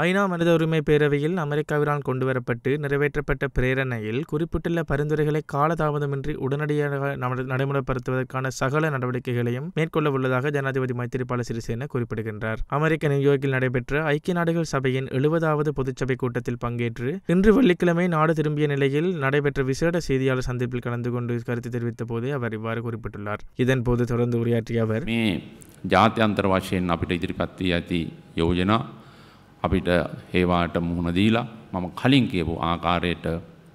ஐநா மனித உரிமை பேரவையில் அமெரிக்காவினால் கொண்டுவரப்பட்டு நிறைவேற்றப்பட்ட பிரேரணையில் குறிப்பிட்டுள்ள பரிந்துரைகளை காலதாமதமின்றி உடனடியாக நம- நடைமுறைப்படுத்துவதற்கான சகல நடவடிக்கைகளையும் மேற்கொள்ள உள்ளதாக ஜனாதிபதி மைத்திரிபால சிறிசேன குறிப்பிடுகின்றார் அமெரிக்க நியூயார்க்கில் நடைபெற்ற ஐக்கிய நாடுகள் சபையின் எழுபதாவது பொதுச்சபை கூட்டத்தில் பங்கேற்று இன்று வெள்ளிக்கிழமை நாடு திரும்பிய நிலையில் நடைபெற்ற விசேட செய்தியாளர் சந்திப்பில் கலந்து கொண்டு கருத்து தெரிவித்த போதே அவர் இவ்வாறு குறிப்பிட்டுள்ளார் இதன்போது தொடர்ந்து உரையாற்றிய அவர் මේ ජාත්‍යන්තර වශයෙන් අපිට ඉදිරිපත් වී ඇති යෝජනා අපිට ඒවාට මුහුණ දීලා මම කලින් කියපු ආකාරයට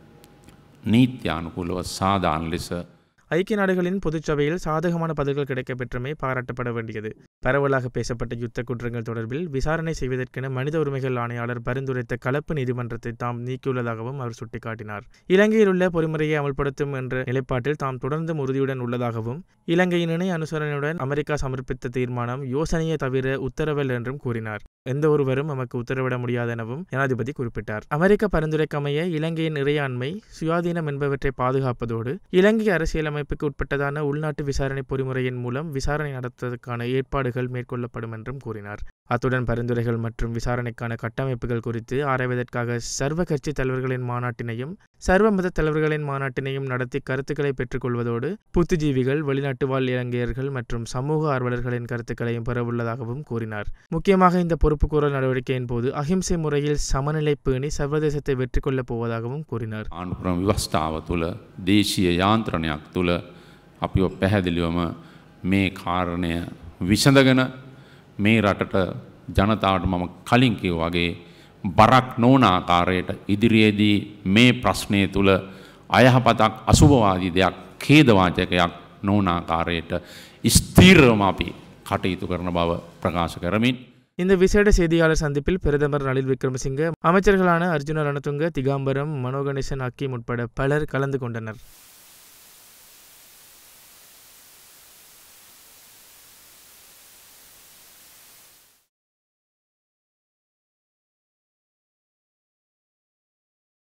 නීත්‍යානුකූලව සාධාන ලෙස ஐக்கிய நாடுகளின் பொதுச்சபையில் சாதகமான பதில்கள் கிடைக்கப்பெற்றமை பாராட்டப்பட வேண்டியது பரவலாக பேசப்பட்ட யுத்த குற்றங்கள் தொடர்பில் விசாரணை செய்வதற்கென மனித உரிமைகள் ஆணையாளர் பரிந்துரைத்த கலப்பு நீதிமன்றத்தை தாம் நீக்கியுள்ளதாகவும் அவர் சுட்டிக்காட்டினார் இலங்கையில் உள்ள பொறிமுறையை அமல்படுத்தும் என்ற நிலைப்பாட்டில் தாம் தொடர்ந்தும் உறுதியுடன் உள்ளதாகவும் இலங்கையின் இணை அனுசரணையுடன் அமெரிக்கா சமர்ப்பித்த தீர்மானம் யோசனையை தவிர உத்தரவல் என்றும் கூறினார் எந்த ஒருவரும் நமக்கு உத்தரவிட முடியாதெனவும் ஜனாதிபதி குறிப்பிட்டார் அமெரிக்க பரிந்துரைக்கமைய இலங்கையின் இறையாண்மை சுயாதீனம் என்பவற்றை பாதுகாப்பதோடு இலங்கை அரசியலமைப்புக்கு உட்பட்டதான உள்நாட்டு விசாரணை பொறிமுறையின் மூலம் விசாரணை நடத்துவதற்கான ஏற்பாடுகள் மேற்கொள்ளப்படும் என்றும் கூறினார் அத்துடன் பரிந்துரைகள் மற்றும் விசாரணைக்கான கட்டமைப்புகள் குறித்து ஆராய்வதற்காக சர்வ கட்சி தலைவர்களின் மாநாட்டினையும் சர்வ மத தலைவர்களின் மாநாட்டினையும் நடத்தி கருத்துக்களை பெற்றுக்கொள்வதோடு புத்திஜீவிகள் வெளிநாட்டு வாழ் இலங்கையர்கள் மற்றும் சமூக ஆர்வலர்களின் கருத்துக்களையும் பெறவுள்ளதாகவும் கூறினார் முக்கியமாக இந்த பொறுப்புக்கூறல் நடவடிக்கையின் போது அகிம்சை முறையில் சமநிலை பேணி சர்வதேசத்தை வெற்றி கொள்ளப் போவதாகவும் கூறினார் ආණුක්‍රම ව්‍යවස්ථාව තුළ දේශීය යාන්ත්‍රණයක් තුළ අපිව පැහැදිලිවම මේ කාරණය විසඳගෙන මේ රටට ජනතාවට මම කලින් කිව් වගේ බරක් නෝන ආකාරයට ඉදිරියේදී මේ ප්‍රශ්නය තුළ අයහපතක් අසුභවාදී දෙයක් කේදවාචකයක් නෝන ආකාරයට ස්තීරවම අපි කටයුතු කරන බව ප්‍රකාශ කරමින් இந்த விசேட செய்தியாளர் சந்திப்பில் பிரதமர் ரணில் விக்ரமசிங்க அமைச்சர்களான அர்ஜுன ரணதுங்க திகாம்பரம் மனோகணேசன் அக்கீம் உட்பட பலர் கலந்து கொண்டனர்